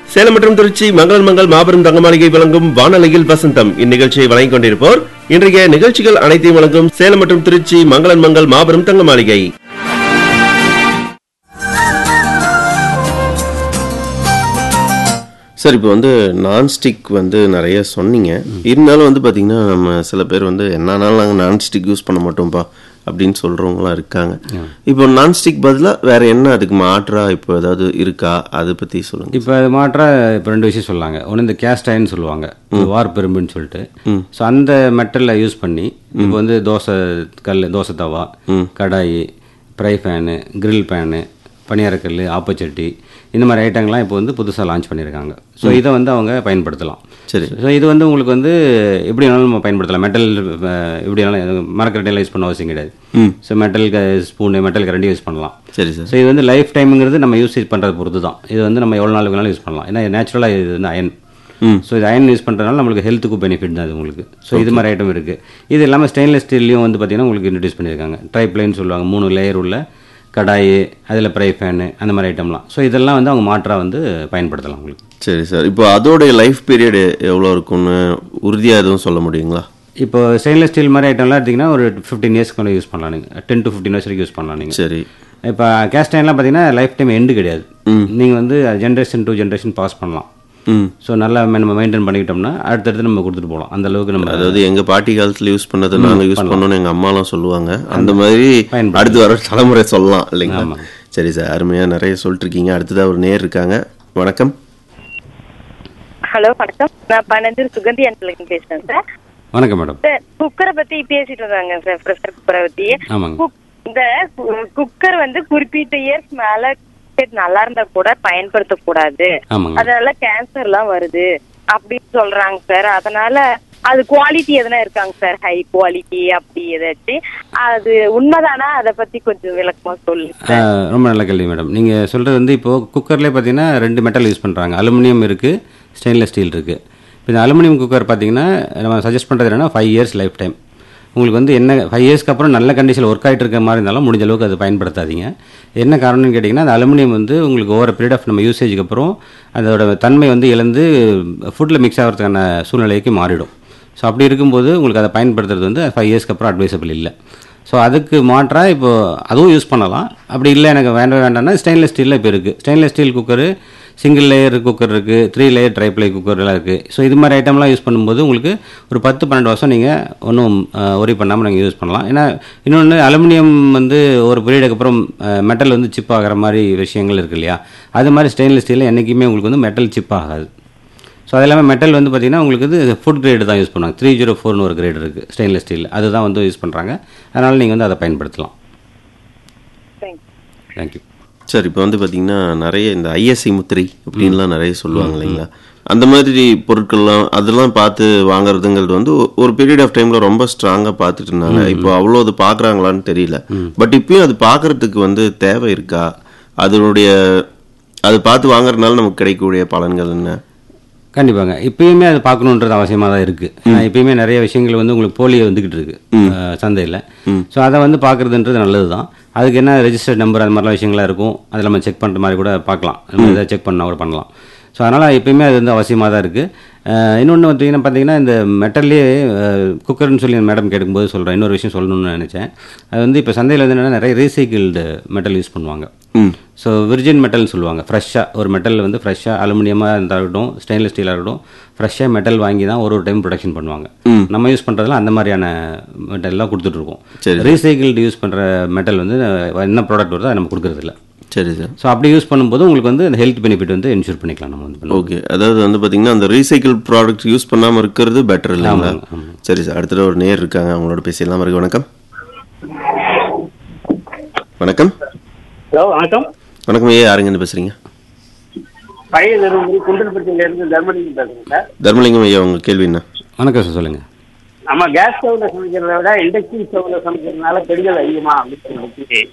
சேலம் மற்றும் திருச்சி மங்களன் மங்கள் மாபெரும் தங்க மாளிகை வழங்கும் வானொலியில் வசந்தம் இந்நிகழ்ச்சியை வழங்கிக் கொண்டிருப்போர் இன்றைய நிகழ்ச்சிகள் அனைத்தையும் வழங்கும் சேலம் மற்றும் திருச்சி மங்களன் மங்கள் மாபெரும் தங்க மாளிகை சார் இப்போ வந்து நான்ஸ்டிக் வந்து நிறைய சொன்னீங்க இருந்தாலும் வந்து பார்த்தீங்கன்னா நம்ம சில பேர் வந்து என்னன்னாலும் நாங்கள் நான்ஸ்டிக் யூஸ் பண்ண மாட்டோம்ப்பா அப்படின்னு சொல்கிறவங்களாம் இருக்காங்க இப்போ நான்ஸ்டிக் பதிலாக வேற என்ன அதுக்கு மாற்றா இப்போ ஏதாவது இருக்கா அதை பற்றி சொல்லுங்க இப்போ அது மாற்ற இப்போ ரெண்டு விஷயம் சொல்லாங்க ஒன்று இந்த கேஸ்ட் அயன் சொல்லுவாங்க வார் பெரும்புன்னு சொல்லிட்டு ஸோ அந்த மெட்டலில் யூஸ் பண்ணி இப்போ வந்து தோசை கல் dosa tawa kadai fry pan grill pan பணியாரக்கல் ஆப்பச்சட்டி இந்த மாதிரி ஐட்டங்கள்லாம் இப்போ வந்து புதுசாக லான்ச் பண்ணியிருக்காங்க ஸோ இதை வந்து அவங்க பயன்படுத்தலாம் சரி. ஸோ இது வந்து உங்களுக்கு வந்து எப்படி வேணாலும் நம்ம பயன்படுத்தலாம் மெட்டல் எப்படி வேணாலும் மரக்கரண்டையில் யூஸ் பண்ண அவசியம் கிடையாது ஸோ மெட்டல் ஸ்பூனு மெட்டல் கரண்டி யூஸ் பண்ணலாம் சரி சார் ஸோ இது வந்து லைஃப் டைம்ங்கிறது நம்ம யூசேஜ் பண்ணுறது பொறுத்து தான் இது வந்து நம்ம எவ்வளோ நாளுக்கு வேணாலும் யூஸ் பண்ணலாம் ஏன்னா நேச்சுரலாக இது வந்து அயன் ஸோ இது அயன் யூஸ் பண்ணுறதுனால நம்மளுக்கு ஹெல்த்துக்கும் பெனிஃபிட் தான் அது உங்களுக்கு ஸோ இது மாதிரி ஐட்டம் இருக்குது இது இல்லாமல் ஸ்டெயின்லெஸ் ஸ்டீல்லையும் வந்து பார்த்தீங்கன்னா உங்களுக்கு இன்ட்ரடியூஸ் பண்ணியிருக்காங்க ட்ரைப்ளைன்னு சொல்லுவாங்க மூணு லேயர் உள்ள கடாய் அதில் ஃப்ரை ஃபேனு அந்த மாதிரி ஐட்டம்லாம் ஸோ இதெல்லாம் வந்து அவங்க மாற்றாக வந்து பயன்படுத்தலாம் உங்களுக்கு சரி சார் இப்போ அதோடைய லைஃப் பீரியட் எவ்வளோ இருக்கும்னு உறுதியாக எதுவும் சொல்ல முடியுங்களா இப்போ ஸ்டெயின்லெஸ் ஸ்டீல் மாதிரி ஐட்டம்லாம் எடுத்திங்கன்னா ஒரு ஃபிஃப்டீன் இயர்ஸ்க்கு மேலே யூஸ் பண்ணலாம் நீங்கள் டென் டு ஃபிஃப்டின் இயர்ஸ் வரைக்கும் யூஸ் பண்ணலாம் நீங்கள் சரி இப்போ கேஸ்ட் அயன்லாம் பார்த்தீங்கன்னா லைஃப் டைம் எண்டு கிடையாது நீங்கள் வந்து ஜென்ரேஷன் டு ஜென்ரேஷன் பாஸ் பண்ணலாம் ம் ஸோ நல்லா நம்ம மெயின்டைன் பண்ணிக்கிட்டோம்னா அடுத்தடுத்து நம்ம கொடுத்துட்டு போகலாம் அந்த அளவுக்கு நம்ம அதாவது எங்க பாட்டி காலத்துல யூஸ் பண்ணதை நாங்க யூஸ் பண்ணோம்னு எங்க அம்மாலாம் சொல்லுவாங்க அந்த மாதிரி பயன்படுத்தலாம். அடுத்து வர தலைமுறை சொல்லலாம் இல்லைங்களா சரி சார் அருமையா நிறைய சொல்லிட்டு இருக்கீங்க அடுத்ததா ஒரு நேர் இருக்காங்க வணக்கம் ஹலோ வணக்கம் நான் பனந்தூர் சுகந்தி அன்பழகன் பேசுறேன் சார் வணக்கம் மேடம் சார் குக்கரை பத்தி பேசிட்டு இருந்தாங்க சார் ப்ரெஷர் குக்கரை பத்தி ஆமாங்க குக்- இந்த கு- குக்கர் வந்து குறிப்பிட்ட இயர்ஸ் மேல நல்லா இருந்தா கூட பயன்படுத்த கூடாது ஆமாங்க அதனால கேன்சர் எல்லாம் வருது அப்படின்னு சொல்றாங்க சார் அதனால அது குவாலிட்டி எதனா இருக்காங்க சார் ஹை குவாலிட்டி அப்படி ஏதாச்சும் அது உண்மைதானா அதை பத்தி கொஞ்சம் விளக்கமா சொல்லுங்க ஆஹ், ரொம்ப நல்ல கேள்வி மேடம் நீங்கள் சொல்கிறது வந்து இப்போது குக்கர்லேயே பார்த்தீங்கன்னா ரெண்டு மெட்டல் யூஸ் பண்ணுறாங்க அலுமினியம் இருக்குது ஸ்டெயின்லெஸ் ஸ்டீல் இருக்குது இப்போ இந்த அலுமினியம் குக்கர் பார்த்தீங்கன்னா நம்ம சஜஸ்ட் பண்ணுறது என்னன்னா ஃபைவ் இயர்ஸ் லைஃப் டைம் உங்களுக்கு வந்து என்ன ஃபைவ் இயர்ஸ்க்கு அப்புறம் நல்ல கண்டிஷனில் ஒர்க் ஆகிட்டு இருக்க மாதிரி இருந்தாலும் முடிஞ்ச அளவுக்கு அது பயன்படுத்தாதீங்க என்ன காரணம்னு கேட்டிங்கன்னா அந்த அலுமினியம் வந்து உங்களுக்கு ஓவர பீரியட் ஆஃப் நம்ம யூசேஜுக்கு அப்புறம் அதோட தன்மை வந்து இழந்து ஃபுட்டில் மிக்ஸ் ஆகிறதுக்கான சூழ்நிலைக்கு மாறிடும் ஸோ அப்படி இருக்கும்போது உங்களுக்கு அதை பயன்படுத்துறது வந்து ஃபைவ் இயர்ஸ்க்கு அப்புறம் அட்வைசபிள் இல்லை ஸோ அதுக்கு மாற்றா இப்போ அதுவும் யூஸ் பண்ணலாம் அப்படி இல்லை எனக்கு வேண்டவே வேண்டாம்னா ஸ்டெயின்லெஸ் ஸ்டீலில் இப்போ இருக்குது stainless steel cooker single layer cooker இருக்குது த்ரீ லேயர் ட்ரைப்ளை குக்கர்லாம் இருக்குது ஸோ இது மாதிரி ஐட்டம்லாம் யூஸ் பண்ணும்போது உங்களுக்கு ஒரு பத்து பன்னெண்டு வருஷம் நீங்கள் ஒன்றும் ஒரி பண்ணாமல் நீங்கள் யூஸ் பண்ணலாம் ஏன்னா இன்னொன்று அலுமினியம் வந்து ஒரு பீரியடுக்கு அப்புறம் மெட்டல் வந்து சிப் ஆகிற மாதிரி விஷயங்கள் இருக்கு இல்லையா அது மாதிரி ஸ்டெயின்லெஸ் ஸ்டீலில் என்றைக்குமே உங்களுக்கு வந்து மெட்டல் சிப் ஆகாது ஸோ அது இல்லாமல் மெட்டல் வந்து பார்த்தீங்கன்னா உங்களுக்கு இது ஃபுட் கிரேடு தான் யூஸ் பண்ணுவாங்க த்ரீ ஜீரோ ஃபோர்னு ஒரு கிரேட் இருக்குது ஸ்டெயின்லெஸ் ஸ்டீல் அதுதான் வந்து யூஸ் பண்ணுறாங்க அதனால் நீங்கள் வந்து அதை பயன்படுத்தலாம் தேங்க்ஸ் தேங்க்யூ சார் இப்போ வந்து பாத்தீங்கன்னா நிறைய இந்த ஐஎஸ்ஐ முத்திரை அப்படின்லாம் நிறைய சொல்லுவாங்க இல்லைங்களா அந்த மாதிரி பொருட்கள்லாம் அதெல்லாம் பார்த்து வாங்குறதுங்கிறது வந்து ஒ- ஒரு பீரியட் ஆஃப் டைம்ல ரொம்ப ஸ்ட்ராங்கா பார்த்துட்டு இருந்தாங்க இப்போ அவ்வளோ அது பார்க்கறாங்களான்னு தெரியல பட் இப்பயும் அது பார்க்கறதுக்கு வந்து தேவை இருக்கா அதனுடைய அது பார்த்து வாங்குறதுனால நமக்கு கிடைக்கக்கூடிய பலன்கள் என்ன கண்டிப்பாங்க இப்பயுமே அது பார்க்கணுன்றது அவசியமாக தான் இருக்குது ஏன்னா இப்பயுமே நிறைய விஷயங்கள் வந்து உங்களுக்கு போலியோ வந்துக்கிட்டு இருக்கு சந்தையில் ஸோ அதை வந்து பார்க்குறதுன்றது நல்லது தான் அதுக்கு என்ன ரெஜிஸ்டர்ட் நம்பர் அது மாதிரிலாம் விஷயங்கள்லாம் இருக்கும் அதில் நம்ம செக் பண்ணுற மாதிரி கூட பார்க்கலாம் நம்ம எதாவது செக் பண்ணால் கூட பண்ணலாம் ஸோ அதனால் எப்பயுமே அது வந்து அவசியமாக தான் இருக்குது இன்னொன்று பார்த்தீங்கன்னா பார்த்தீங்கன்னா இந்த மெட்டல்லே குக்கர்னு சொல்லி மேடம் கேட்கும்போது சொல்கிறேன் இன்னொரு விஷயம் சொல்லணும்னு நினச்சேன் அது வந்து இப்போ சந்தையில் வந்து என்னென்னா நிறைய ரீசைக்கிள்டு மெட்டல் யூஸ் பண்ணுவாங்க ஸோ விர்ஜின் மெட்டல்னு சொல்லுவாங்க ஃப்ரெஷ்ஷாக ஒரு மெட்டல் வந்து ஃப்ரெஷ்ஷாக அலுமினியமாக இருந்தாகட்டும் ஸ்டெயின்லெஸ் ஸ்டீலாக இருக்கட்டும் ஃப்ரெஷ்ஷாக மெட்டல் வாங்கி தான் ஒரு ஒரு டைம் ப்ரொடக்ஷன் பண்ணுவாங்க நம்ம யூஸ் பண்ணுறதுலாம் அந்த மாதிரியான மெட்டல்லாம் கொடுத்துட்ருக்கோம் சரி. ரீசைக்கிள்டு யூஸ் பண்ணுற மெட்டல் வந்து அஹ், என்ன ப்ராடக்ட் வருதோ அதை நம்ம கொடுக்குறதில்ல சரி சார் ஸோ அப்படி யூஸ் பண்ணும்போது உங்களுக்கு வந்து அந்த ஹெல்த் பெனிஃபிட் வந்து என்ஷூர் பண்ணிக்கலாம் நம்ம வந்து ஓகே அதாவது வந்து பாத்தீங்கன்னா அந்த ரீசைக்கிள் ப்ராடக்ட் யூஸ் பண்ணாம இருக்கிறது பெட்டர் இல்லைங்களா ஆமாங்க, ஆமாங்க. சரி சார் அடுத்தது ஒரு நேர் இருக்காங்க அவங்களோட பேசிடலாம் இருக்கு வணக்கம் வணக்கம் ஹலோ வணக்கம் வணக்கம் ஐயா யாருங்கன்னு பேசுறீங்க பழைய தருமபுரி குண்டல்பட்டியில இருந்து தர்மலிங்கம் பேசுறேன் சார் தர்மலிங்கம் ஐயா உங்க கேள்வி என்ன வணக்கம் சார் சொல்லுங்கள் நம்ம கேஸ் ஸ்டவ்ல சமைக்கிறத விட இண்டக்ஷன் ஸ்டவ்ல சமைக்கிறதுனால கெடுதல் அதிகமா அப்படின்னு சொல்லி